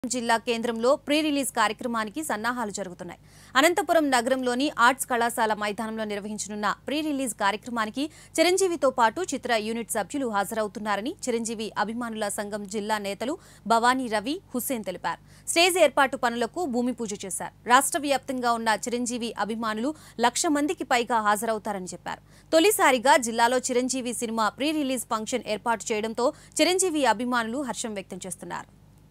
జిల్లా కేంద్రంలో pre release కార్యక్రమానికి సన్నాహాలు జరుగుతున్నాయి అనంతపురం నగరంలోని ఆర్ట్స్ కళాశాల మైదానంలో నిర్వహించనున్న ప్రీ రిలీజ్ కార్యక్రమానికి చిరంజీవితో పాటు చిత్ర యూనిట్ సభ్యులు హాజరవుతున్నారని చిరంజీవి అభిమానుల సంఘం జిల్లా నేతలు భవానీ రవి హుస్సేన్ తెలిపారు స్టేజ్ ఏర్పాటు పనులకు భూమి పూజ చేశారు రాష్ట్ర వ్యాప్తంగా ఉన్న చిరంజీవి అభిమానులు లక్ష మందికి పైగా హాజరవుతారని చెప్పారు తొలిసారిగా జిల్లాలో Chiranjeevi cinema pre release function ఏర్పాటు చేయడంతో చిరంజీవి అభిమానులు హర్షం వ్యక్తం చేస్తున్నారు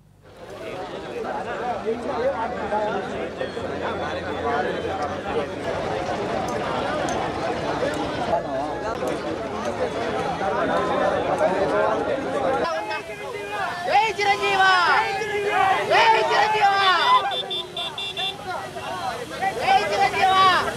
జై చిరంజీవ జై చిరంజీవ జై చిరంజీవ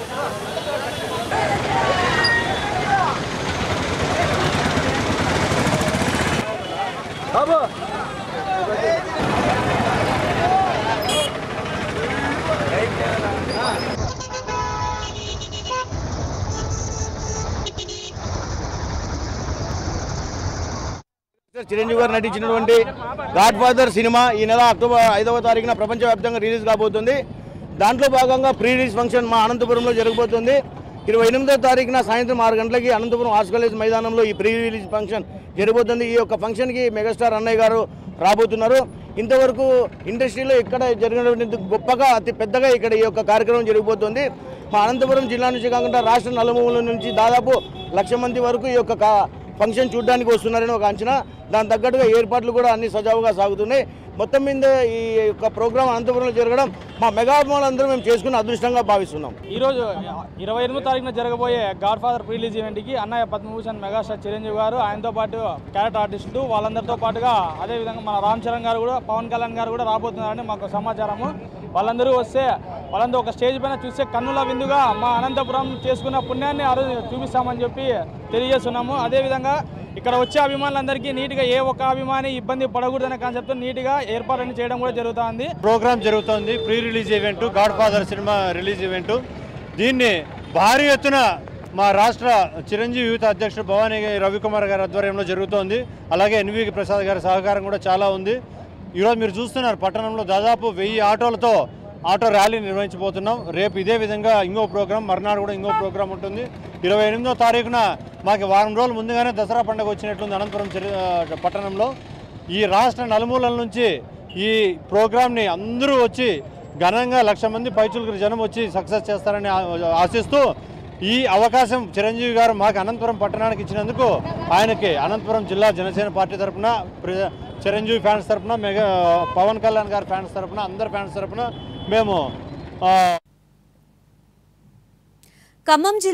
చిరంజీవి గారు నటించినటువంటి గాడ్ ఫాదర్ సినిమా ఈ నెల అక్టోబర్ ఐదవ తారీఖున ప్రపంచవ్యాప్తంగా రిలీజ్ కాబోతుంది దాంట్లో భాగంగా ప్రీ రిలీజ్ ఫంక్షన్ మా అనంతపురంలో జరగబోతుంది ఇరవై ఎనిమిదో తారీఖున సాయంత్రం ఆరు గంటలకి అనంతపురం ఆర్ట్స్ కాలేజ్ మైదానంలో ఈ ప్రీ రిలీజ్ ఫంక్షన్ జరగబోతుంది ఈ యొక్క ఫంక్షన్కి మెగాస్టార్ అన్నయ్య గారు రాబోతున్నారు ఇంతవరకు ఇండస్ట్రీలో ఇక్కడ జరిగినటువంటి గొప్పగా అతి పెద్దగా ఇక్కడ ఈ యొక్క కార్యక్రమం జరిగిపోతుంది మా అనంతపురం జిల్లా నుంచి కాకుండా రాష్ట్ర నలుమూల నుంచి దాదాపు లక్ష మంది వరకు ఈ యొక్క కా- ఫంక్షన్ చూడడానికి వస్తున్నారని ఒక అంచనా దాని తగ్గట్టుగా ఏర్పాట్లు కూడా అన్ని సజావుగా సాగుతున్నాయి మొత్తం మీద ఈ యొక్క ప్రోగ్రాం అనంతపురంలో జరగడం మా మెగాభిమానులందరూ మేము చేసుకున్న అదృష్టంగా భావిస్తున్నాం ఈరోజు ఇరవై ఎనిమిది తారీఖున జరగబోయే గాడ్ ఫాదర్ రిలీజ్ ఈవెంట్కి అన్నయ్య పద్మభూషణ్ మెగాస్టార్ చిరంజీవి గారు ఆయనతో పాటు క్యారెక్టర్ ఆర్టిస్టులు వాళ్ళందరితో పాటుగా అదేవిధంగా మన రామ్ చరణ్ గారు కూడా పవన్ కళ్యాణ్ గారు కూడా రాబోతున్నారని మాకు సమాచారము వాళ్ళందరూ వస్తే వాళ్ళందరూ ఒక స్టేజ్ పైన చూస్తే కన్నుల విందుగా మా అనంతపురం చేసుకున్న పుణ్యాన్ని ఆ రోజు చూపిస్తామని చెప్పి తెలియజేస్తున్నాము అదేవిధంగా ఇక్కడ వచ్చే అభిమానులందరికీ నీట్గా ఏ ఒక్క అభిమాని ఇబ్బంది పడకూడదనే కాన్సెప్ట్తో నీట్గా ఏర్పాట్లను చేయడం కూడా జరుగుతుంది ప్రోగ్రామ్ జరుగుతోంది pre release event Godfather cinema release event దీన్ని భారీ ఎత్తున మా రాష్ట్ర చిరంజీవి యూత్ అధ్యక్షుడు భవానీ రవికుమార్ గారి ఆధ్వర్యంలో జరుగుతోంది అలాగే ఎన్వి ప్రసాద్ గారి సహకారం కూడా చాలా ఉంది ఈరోజు మీరు చూస్తున్నారు పట్టణంలో దాదాపు వెయ్యి ఆటోలతో ఆటో ర్యాలీ నిర్వహించబోతున్నాం రేపు ఇదే విధంగా ఇంకో ప్రోగ్రాం మర్నాడు కూడా ఇంకో ప్రోగ్రాం ఉంటుంది ఇరవై ఎనిమిదో తారీఖున మాకు వారం రోజుల ముందుగానే దసరా పండుగ వచ్చినట్లుంది అనంతపురం చిర- ఆ, పట్టణంలో ఈ రాష్ట్ర నలుమూలల నుంచి ఈ ప్రోగ్రామ్ని అందరూ వచ్చి ఘనంగా లక్ష మంది పైచులకు జనం వచ్చి సక్సెస్ చేస్తారని ఆ- ఆశిస్తూ ఈ అవకాశం చిరంజీవి గారు మాకు అనంతపురం పట్టణానికి ఇచ్చినందుకు ఆయనకి అనంతపురం జిల్లా జనసేన పార్టీ తరఫున ప్ర- చిరంజీవి ఫ్యాన్స్ తరఫున మెగా పవన్ కళ్యాణ్ గారి ఫ్యాన్స్ తరఫున అందరి ఫ్యాన్స్ తరఫున మేము ఆ, ఖమ్మం జిల్లా